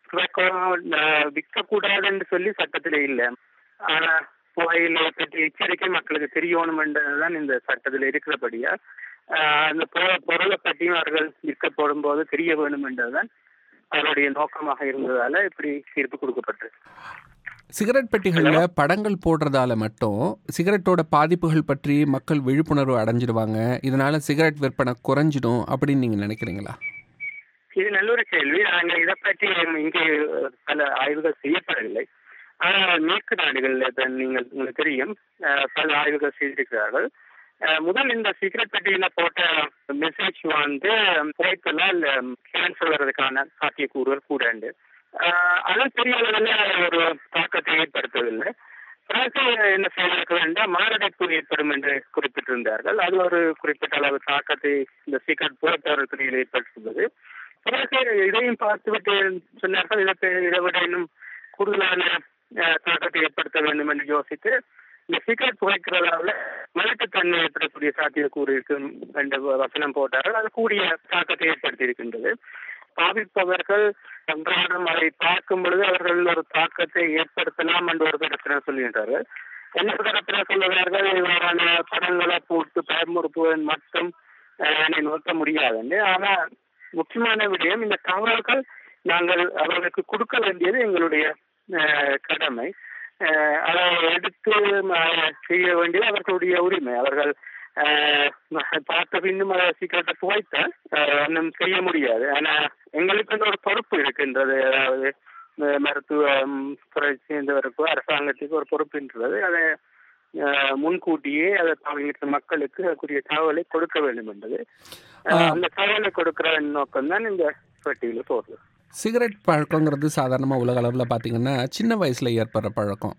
விற்க கூடாதுன்னு சொல்லி சட்டத்திலே இல்ல ஆனா புகையில பற்றி எச்சரிக்கை மக்களுக்கு தெரியணும்ன்றதுதான் இந்த சட்டத்தில் இருக்கிறபடியா ஆஹ் அந்த பொ- பொருளை பற்றியும் அவர்கள் விற்கப்படும் போது தெரிய வேண்டும் என்றதுதான் அவருடைய நோக்கமாக இருந்ததால இப்படி தீர்ப்பு கொடுக்கப்பட்டது சிகரெட் பெட்டிகள்ல படங்கள் போடுறதால மட்டும் சிகரெட்டோட பாதிப்புகள் பற்றி மக்கள் விழிப்புணர்வு அடைஞ்சிடுவாங்க இதனால சிகரெட் விற்பனை குறைஞ்சிடும் அப்படின்னு நீங்க நினைக்கிறீங்களா இது நல்ல ஒரு கேள்வி நாங்க இதை பற்றி இங்கே பல ஆய்வுகள் செய்யப்படவில்லை ஆனால் மேற்கு நாடுகள்ல இப்ப நீங்கள் உங்களுக்கு தெரியும் அஹ், பல ஆய்வுகள் செய்திருக்கிறார்கள் அஹ், முதல் இந்த சிகரெட் பெட்டியில போட்ட மெசேஜ் வந்து புகைத்தலால் கேன்சர் வர்றதுக்கான சாத்தியக்கூறுகள் கூட உண்டு அஹ், அது பெரிய அளவில் ஒரு தாக்கத்தை ஏற்படுத்தவில்லை பிறகு என்ன செய்திருக்க வேண்டாம் மாரடைப்பு ஏற்படும் என்று குறிப்பிட்டிருந்தார்கள் அது ஒரு குறிப்பிட்ட அளவு தாக்கத்தை இந்த சிகரெட் புகைத்தவர்களுக்கு ஏற்படுத்துவது பிறகு இதையும் பார்த்துவிட்டு சொன்னார்கள் இதை பே- இதை விட இன்னும் கூடுதலான அஹ், தாக்கத்தை ஏற்படுத்த வேண்டும் என்று யோசித்து இந்த சிகரெட் புகைக்கிறதால மலட்டுத்தன்மை ஏற்படக்கூடிய சாத்தியக்கூறு இருக்கும் என்ற வசனம் போட்டார்கள் அது கூடிய தாக்கத்தை ஏற்படுத்தி இருக்கின்றது பாவிப்பவர்கள் அன்றாடம் அதை பார்க்கும் பொழுது அவர்கள் ஒரு தாக்கத்தை ஏற்படுத்தலாம் என்று ஒரு தரப்பினர் சொல்கின்றார்கள் என்ன தரப்பினர் சொல்லுகிறார்கள் இவ்வாறான படங்களை போட்டு பயமுறுப்புவதன் மட்டும் அஹ், என்னை நோக்க முடியாது ஆனா முக்கியமான விடயம் இந்த தகவல்கள் நாங்கள் அவர்களுக்கு கொடுக்க வேண்டியது எங்களுடைய அஹ், கடமை அஹ், அதை எடுத்து அஹ், செய்ய வேண்டியது அவர்களுடைய உரிமை அவர்கள் அஹ், பார்த்த பின்னும் அதை சீக்கிரத்தை புகைத்தால் அஹ், ஒன்றும் செய்ய முடியாது ஆனா எங்களுக்கு வந்து ஒரு பொறுப்பு இருக்கின்றது அதாவது அஹ், மருத்துவ ம், துறை சேர்ந்தவருக்கு அரசாங்கத்துக்கு ஒரு பொறுப்புன்றது அதை அஹ், முன்கூட்டியே அதை பாவிக்கிற மக்களுக்கு அதுக்குரிய தகவலை கொடுக்க வேண்டும் என்பது அஹ், அந்த தகவலை கொடுக்கிற நோக்கம் தான் இந்த பெட்டியில போடுறது சிகரெட் பழக்கங்கிறது சாதாரணமாக உலக அளவில் பார்த்தீங்கன்னா சின்ன வயசில் ஏற்படுற பழக்கம்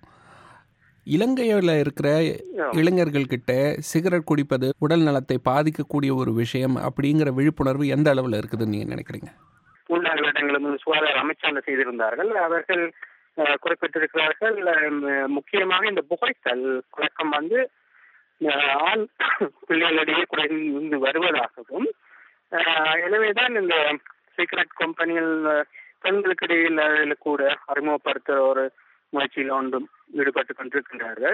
இலங்கையில் இருக்கிற இளைஞர்கள்கிட்ட சிகரெட் குடிப்பது உடல் நலத்தை பாதிக்கக்கூடிய ஒரு விஷயம் அப்படிங்கிற விழிப்புணர்வு எந்த அளவில் இருக்குதுன்னு நீங்கள் நினைக்கிறீங்க மூன்றாறு வருடங்களும் சுகாதார அமைச்சாங்க செய்திருந்தார்கள் அவர்கள் அஹ், குறிப்பிட்டிருக்கிறார்கள் அஹ், முக்கியமாக இந்த புகைத்தல் பழக்கம் வந்து அஹ், ஆண் பிள்ளைகளிடையே குறைந்து வருவதாகவும் அஹ், எனவேதான் இந்த சிகரெட் கம்பெனிகள் அஹ், பெண்களுக்கு இடையில் அதில் கூட அறிமுகப்படுத்த ஒரு முயற்சியில் ஒன்றும் ஈடுபட்டு கொண்டிருக்கின்றார்கள்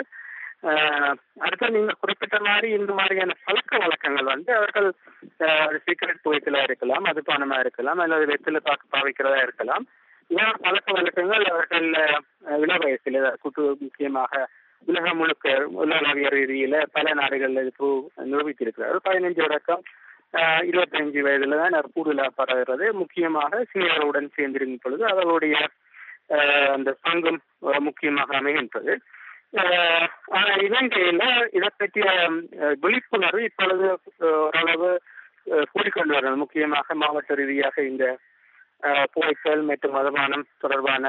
அஹ், அடுத்து நீங்க குறிப்பிட்ட மாதிரி இந்த மாதிரியான பழக்க வழக்கங்கள் வந்து அவர்கள் அஹ், சிகரெட் புகைத்தலா இருக்கலாம் மதுபானமா இருக்கலாம் அல்லது வெற்றில பாக்கு பாவிக்கிறதா இருக்கலாம் இதான் பழக்க வழக்கங்கள் அவர்கள் அஹ், இள வயசில் குட்டு முக்கியமாக உலகம் முழுக்க உலகளவிய ரீதியில பல நாடுகள்ல இப்போ நிரூபித்திருக்கிறார்கள் பதினஞ்சு தொடக்கம் ஆஹ், இருபத்தஞ்சு வயதுல தான் அது கூடுதலாக பரவுகிறது முக்கியமாக சீனியர்களுடன் சேர்ந்திருக்கும் பொழுது அவர்களுடைய ஆஹ், அந்த பங்கும் ஆஹ், முக்கியமாக அமைகின்றது ஆஹ், ஆனா இலங்கையில இதை பற்றிய ஆஹ், விழிப்புணர்வு இப்பொழுது ஆஹ், ஓரளவு ஆஹ், கூடிக்கொண்டு வருகிறது முக்கியமாக மாவட்ட ரீதியாக இந்த ஆஹ், புகைத்தல் மற்றும் மதுபானம் தொடர்பான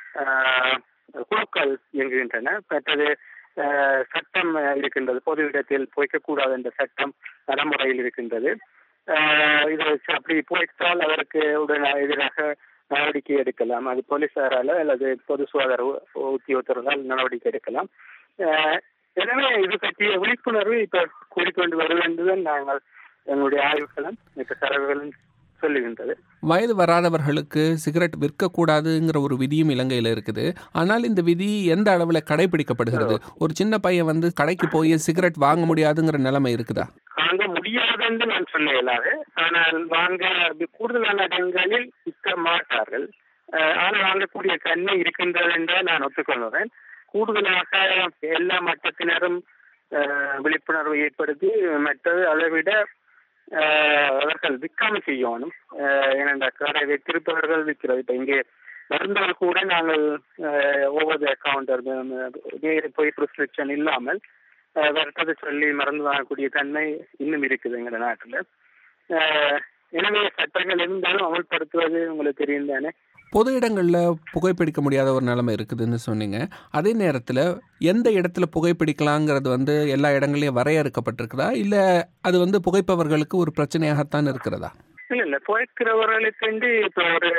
ஆஹ், குழுக்கள் இயங்குகின்றன மற்றது ஆஹ், சட்டம் ஆஹ், இருக்கின்றது பொது இடத்தில் புகைக்கக்கூடாது என்ற சட்டம் நடைமுறையில் இருக்கின்றது ஆஹ், இதை வச்சு அப்படி புகைத்தால் அதற்கு உடன் எதிராக நடவடிக்கை எடுக்கலாம் அது போலீசாரால அல்லது பொது சுகாதார உ- உத்தியோகத்தர்களால் நடவடிக்கை எடுக்கலாம் ஆஹ், எனவே இது பற்றிய விழிப்புணர்வு இப்ப கூடிக்கொண்டு வருவது என்றுதான் நாங்கள் எங்களுடைய ஆய்வுகளும் மற்ற தரவுகளும் சொல்லுகின்றது வயது வராதவர்களுக்கு சிகரெட் விற்கக்கூடாதுங்கிற ஒரு விதியும் இலங்கையில் இருக்குது ஆனால் இந்த விதி எந்த அளவில் கடைபிடிக்கப்படுகிறது ஒரு சின்ன பையன் வந்து கடைக்கு போய் சிகரெட் வாங்க முடியாதுங்கிற நிலைமை இருக்குதா வாங்க முடியாதுன்னு நான் சொல்ல இயலாது ஆனால் வாங்க அது கூடுதலான இடங்களில் விற்க மாட்டார்கள் அஹ் ஆனால் வாங்கக்கூடிய தன்மை இருக்கின்றது என்று நான் ஒத்துக்கொள்கிறேன் கூடுதலாக எல்லா மட்டத்தினரும் அஹ், விழிப்புணர்வு ஏற்படுத்தி மற்றது அதை விட அஹ், அவர்கள் விற்காம செய்யணும் அஹ், ஏனென்றா கடை வைத்திருப்பவர்கள் விற்கிறது இப்ப இங்கே மருந்துகள் கூட நாங்கள் ஓவர் த கவுண்டர் போய் ப்ரிஸ்கிரிப்ஷன் இல்லாமல் அஹ், வர்த்தக சொல்லி மருந்து வாங்கக்கூடிய தன்மை இன்னும் இருக்குது எங்க நாட்டுல அஹ், எனவே சட்டங்கள் இருந்தாலும் அமல்படுத்துவது உங்களுக்கு தெரியும் தானே பொது இடங்களில் புகைப்பிடிக்க முடியாத ஒரு நிலைமை இருக்குதுன்னு சொன்னீங்க அதே நேரத்தில் எந்த இடத்துல புகைப்பிடிக்கலாங்கிறது வந்து எல்லா இடங்களையும் வரையறுக்கப்பட்டிருக்குதா இல்லை அது வந்து புகைப்பவர்களுக்கு ஒரு பிரச்சனையாகத்தான் இருக்கிறதா இல்ல இல்ல புகைக்கிறவர்களுக்கு வந்து இப்போ ஒரு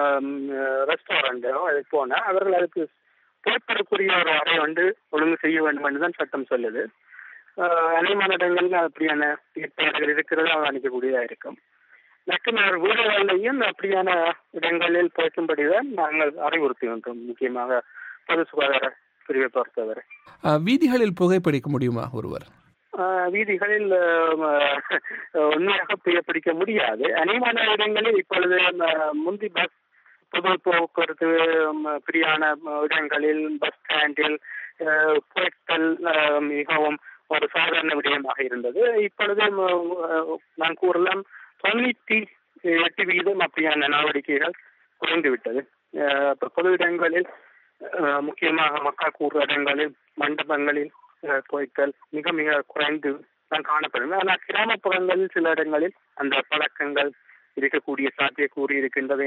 ரெஸ்டாரண்டோ அது போனா அவர்கள் அதுக்கு புகைப்படக்கூடிய ஒரு அறை வந்து ஒழுங்கு செய்ய வேண்டும் என்று தான் சட்டம் சொல்லுது அஹ், அநேகமான இடங்கள்ல அப்படியான ஏற்பாடுகள் இருக்கிறது அவதானிக்கக்கூடியதா இருக்கும் மற்றும் வீடுகளிலையும் அப்படியான இடங்களில் போய்க்கும்படிதான் நாங்கள் அறிவுறுத்துகின்றோம் முக்கியமாக பொது சுகாதார பிரிவை பொறுத்தவரை அஹ், வீதிகளில் புகைப்பிடிக்க முடியுமா ஒருவர் ஆஹ் வீதிகளில் ஆஹ், உண்மையாக புகைப்பிடிக்க முடியாது அநேகமான இடங்களில் இப்பொழுது ஆஹ், முந்தி பஸ் பொது போக்குவரத்து ஆம், பிரியான இடங்களில் பஸ் ஸ்டாண்டில் ஆஹ், புகைத்தல் ஆஹ், மிகவும் ஒரு சாதாரண விடயமாக இருந்தது இப்பொழுது ஆஹ், நான் கூறலாம் தொண்ணூற்றி எட்டு வீதம் அப்படியான நடவடிக்கைகள் குறைந்து விட்டது ஆஹ், இப்ப பொது இடங்களில் ஆஹ், முக்கியமாக மக்கள் கூடுற இடங்களில் மண்டபங்களில் ஆஹ், புகைத்தல் மிக மிக குறைந்து தான் காணப்படுது ஆனால் கிராமப்புறங்களில் சில இடங்களில் அந்த பழக்கங்கள் இருக்கக்கூடிய சாத்தியக்கூறு இருக்கின்றது